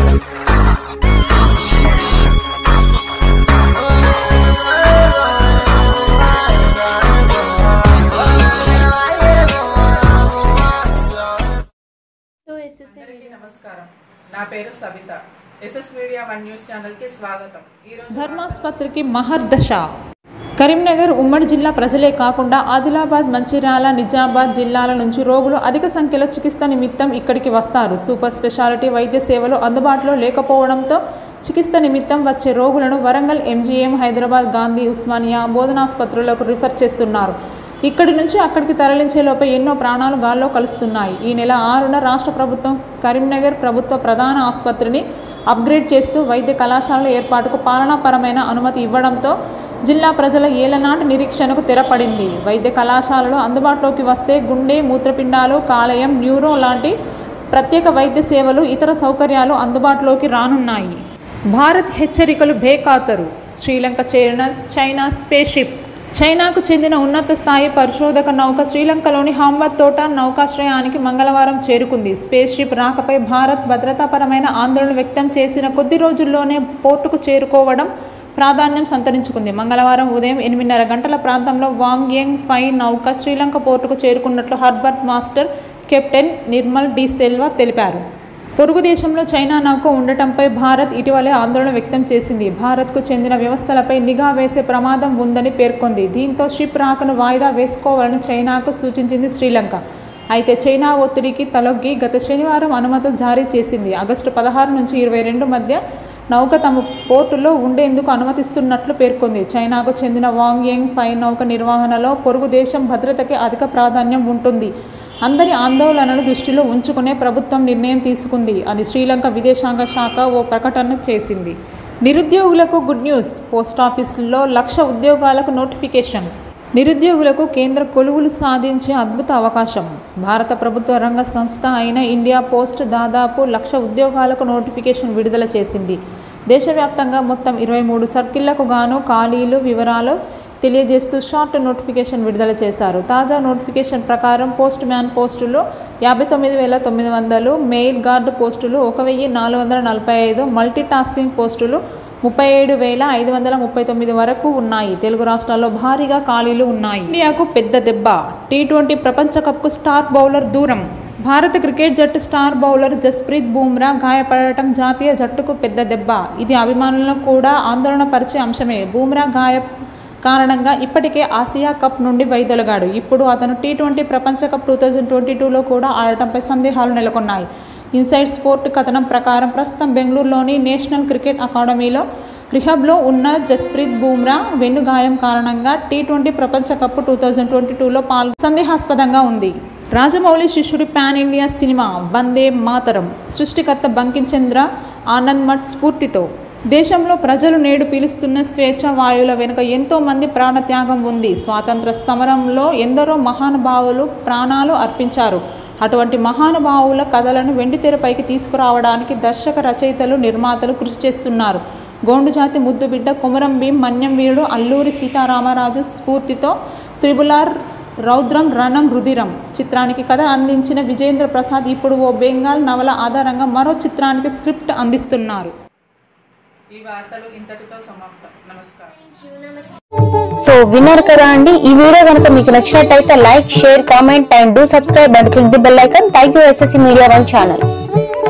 to SSC అందరికీ నమస్కారం నా పేరు Savitha SS media one news channel కి స్వాగతం ఈ రోజు ధర్మాసుపత్రికి మహర్దశ కరీంనగర్ ఉమ్మడి జిల్లా ప్రజలే కాకుండా ఆదిలాబాద్ మంచిర్యాల నిజామాబాద్ జిల్లాల నుంచి రోగులు అధిక సంఖ్యలో చికిత్స నిమిత్తం ఇక్కడికి వస్తారు సూపర్ స్పెషాలిటీ వైద్య సేవలు అందుబాటులో లేకపోవడంతో చికిత్స నిమిత్తం వచ్చే రోగులను వరంగల్ ఎంజీఎం హైదరాబాద్ గాంధీ ఉస్మానియా బోధనాసుపత్రులకు రిఫర్ చేస్తున్నారు ఇక్కడి నుంచి అక్కడికి తరలించే లోపే ఎన్నో ప్రాణాలు గాల్లో కలుస్తున్నాయి ఈ నెల ఆరున రాష్ట్ర ప్రభుత్వం కరీంనగర్ ప్రభుత్వ ప్రధాన ఆసుపత్రిని అప్గ్రేడ్ చేస్తూ వైద్య కళాశాలల ఏర్పాటుకు పాలనాపరమైన అనుమతి ఇవ్వడంతో జిల్లా ప్రజల ఏలనాటి నిరీక్షణకు తెరపడింది వైద్య కళాశాలలు అందుబాటులోకి వస్తే గుండె మూత్రపిండాలు కాలేయం న్యూరో లాంటి ప్రత్యేక వైద్య సేవలు ఇతర సౌకర్యాలు అందుబాటులోకి రానున్నాయి భారత్ హెచ్చరికలు బేఖాతరు శ్రీలంక చేరిన చైనా స్పేస్షిప్ చైనాకు చెందిన ఉన్నత స్థాయి పరిశోధక నౌక శ్రీలంకలోని హాంబత్ తోట నౌకాశ్రయానికి మంగళవారం చేరుకుంది స్పేస్ షిప్ రాకపై భారత్ భద్రతాపరమైన ఆందోళన వ్యక్తం చేసిన కొద్ది రోజుల్లోనే పోర్టుకు చేరుకోవడం ప్రాధాన్యం సంతరించుకుంది మంగళవారం ఉదయం ఎనిమిదిన్నర గంటల ప్రాంతంలో వాంగ్ యంగ్ ఫై నౌక శ్రీలంక పోర్టుకు చేరుకున్నట్లు harbour master captain Nirmal de Silva తెలిపారు పొరుగు దేశంలో చైనా నౌక ఉండటంపై భారత్ ఇటీవలే ఆందోళన వ్యక్తం చేసింది భారత్కు చెందిన వ్యవస్థలపై నిఘా వేసే ప్రమాదం ఉందని పేర్కొంది దీంతో షిప్ రాకను వాయిదా వేసుకోవాలని చైనాకు సూచించింది శ్రీలంక అయితే చైనా ఒత్తిడికి తలొగ్గి గత శనివారం అనుమతులు జారీ చేసింది ఆగస్టు పదహారు నుంచి ఇరవై రెండు మధ్య నౌక తమ పోర్టులో ఉండేందుకు అనుమతిస్తున్నట్లు పేర్కొంది చైనాకు చెందిన వాంగ్ యంగ్ ఫై నౌక నిర్వహణలో పొరుగు దేశం భద్రతకి అధిక ప్రాధాన్యం ఉంటుంది అందరి ఆందోళనను దృష్టిలో ఉంచుకునే ప్రభుత్వం నిర్ణయం తీసుకుంది అని శ్రీలంక విదేశాంగ శాఖ ఓ ప్రకటన చేసింది నిరుద్యోగులకు గుడ్ న్యూస్ పోస్టాఫీసుల్లో లక్ష ఉద్యోగాలకు నోటిఫికేషన్ నిరుద్యోగులకు కేంద్ర కొలువులు సాధించే అద్భుత అవకాశం భారత ప్రభుత్వ రంగ సంస్థ అయిన ఇండియా పోస్ట్ దాదాపు లక్ష ఉద్యోగాలకు నోటిఫికేషన్ విడుదల చేసింది దేశవ్యాప్తంగా మొత్తం ఇరవై మూడు సర్కిళ్లకు గాను ఖాళీలు వివరాలు తెలియజేస్తూ షార్ట్ నోటిఫికేషన్ విడుదల చేశారు తాజా నోటిఫికేషన్ ప్రకారం పోస్ట్ మ్యాన్ పోస్టులు యాభై తొమ్మిది వేల తొమ్మిది వందలు మెయిల్ గార్డు పోస్టులు ఒక వెయ్యి నాలుగు వందల నలభై ఐదు మల్టీ టాస్కింగ్ పోస్టులు ముప్పై ఏడు వేల ఐదు వందల ముప్పై తొమ్మిది వరకు ఉన్నాయి తెలుగు రాష్ట్రాల్లో భారీగా ఖాళీలు ఉన్నాయి ఇండియాకు పెద్ద దెబ్బ టీ ట్వంటీ ప్రపంచ కప్కు స్టార్ బౌలర్ దూరం భారత క్రికెట్ జట్టు స్టార్ బౌలర్ జస్ప్రీత్ బూమ్రా గాయపడటం జాతీయ జట్టుకు పెద్ద దెబ్బ ఇది అభిమానులను కూడా ఆందోళన పరిచే అంశమే బూమ్రా గాయ కారణంగా ఇప్పటికే ఆసియా కప్ నుండి వైదొలగాడు ఇప్పుడు అతను టీ ట్వంటీ ప్రపంచ కప్ టూ థౌజండ్ ట్వంటీ టూలో కూడా ఆడటంపై సందేహాలు నెలకొన్నాయి ఇన్సైడ్ స్పోర్ట్ కథనం ప్రకారం ప్రస్తుతం బెంగళూరులోని నేషనల్ క్రికెట్ అకాడమీలో రిహబ్లో ఉన్న జస్ప్రీత్ బూమ్రా వెన్ను గాయం కారణంగా టీ ట్వంటీ ప్రపంచ కప్ టూ థౌజండ్ ట్వంటీ టూలో పాల్గొ సందేహాస్పదంగా ఉంది రాజమౌళి శిష్యుడి pan India cinema Vande Mataram సృష్టికర్త బంకిం చంద్ర ఆనంద్ మఠ్ స్ఫూర్తితో దేశంలో ప్రజలు నేడు పిలుస్తున్న స్వేచ్ఛ వాయువుల వెనుక ఎంతో మంది ప్రాణత్యాగం ఉంది స్వాతంత్ర సమరంలో ఎందరో మహానుభావులు ప్రాణాలు అర్పించారు అటువంటి మహానుభావుల కథలను వెండితెరపైకి తీసుకురావడానికి దర్శక రచయితలు నిర్మాతలు కృషి చేస్తున్నారు గోండు జాతి ముద్దుబిడ్డ కొమరం భీం మన్యం వీరుడు అల్లూరి సీతారామరాజు స్ఫూర్తితో త్రిబులార్ రౌద్రం రణం రుధిరం చిత్రానికి కథ అందించిన విజేంద్ర ప్రసాద్ ఇప్పుడు ఓ బెంగాల్ నవల ఆధారంగా మరో చిత్రానికి స్క్రిప్ట్ అందిస్తున్నారు ఈ వార్తలు ఇంతటితో సమాప్తం నమస్కారం సో విన్నారు కదా అండి ఈ వీడియో కనుక మీకు నచ్చినట్టయితే like share comment and do subscribe and click the bell icon thank you SSC media one channel